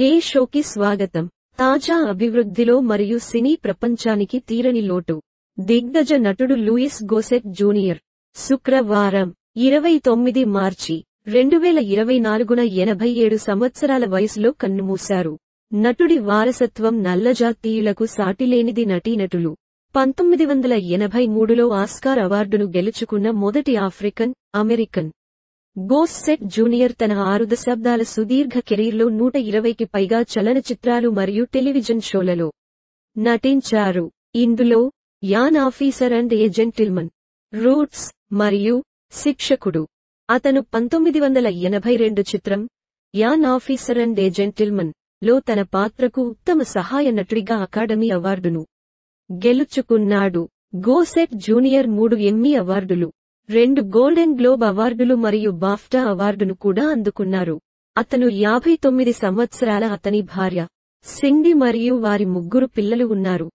హే షోకి స్వాగతం తాజా అభివృద్ధిలో మరియు సినీ ప్రపంచానికి తీరని లోటు దిగ్గజ నటుడు లూయిస్ గోసెట్ జూనియర్ శుక్రవారం ఇరవై తొమ్మిది మార్చి రెండు వేల ఇరవై నాలుగున ఎనభై ఏడు సంవత్సరాల వయసులో కన్నుమూశారు నటుడి వారసత్వం నల్లజాతీయులకు సాటిలేనిది నటీనటులు పంతొమ్మిది వందల ఎనభై మూడులో ఆస్కార్ అవార్డును గెలుచుకున్న మొదటి ఆఫ్రికన్ అమెరికన్ గోస్సెట్ జూనియర్ తన ఆరు దశాబ్దాల సుదీర్ఘ కెరీర్లో నూట ఇరవైకి పైగా చలనచిత్రాలు మరియు టెలివిజన్ షోలలో నటించారు ఇందులో an officer and a gentleman roots మరియు శిక్షకుడు అతను పంతొమ్మిది వందల ఎనభై రెండు చిత్రం యాన్ ఆఫీసర్ అండ్ ఏజెంటిల్మన్ లో తన పాత్రకు ఉత్తమ సహాయ నటుడిగా అకాడమీ అవార్డును గెలుచుకున్నాడు గోసెట్ జూనియర్ మూడు ఎమ్మీ అవార్డులు రెండు గోల్డెన్ గ్లోబ్ అవార్డులు మరియు బాఫ్టా అవార్డును కూడా అందుకున్నారు అతను యాభై తొమ్మిది సంవత్సరాల అతని భార్య సిండి మరియు వారి ముగ్గురు పిల్లలు ఉన్నారు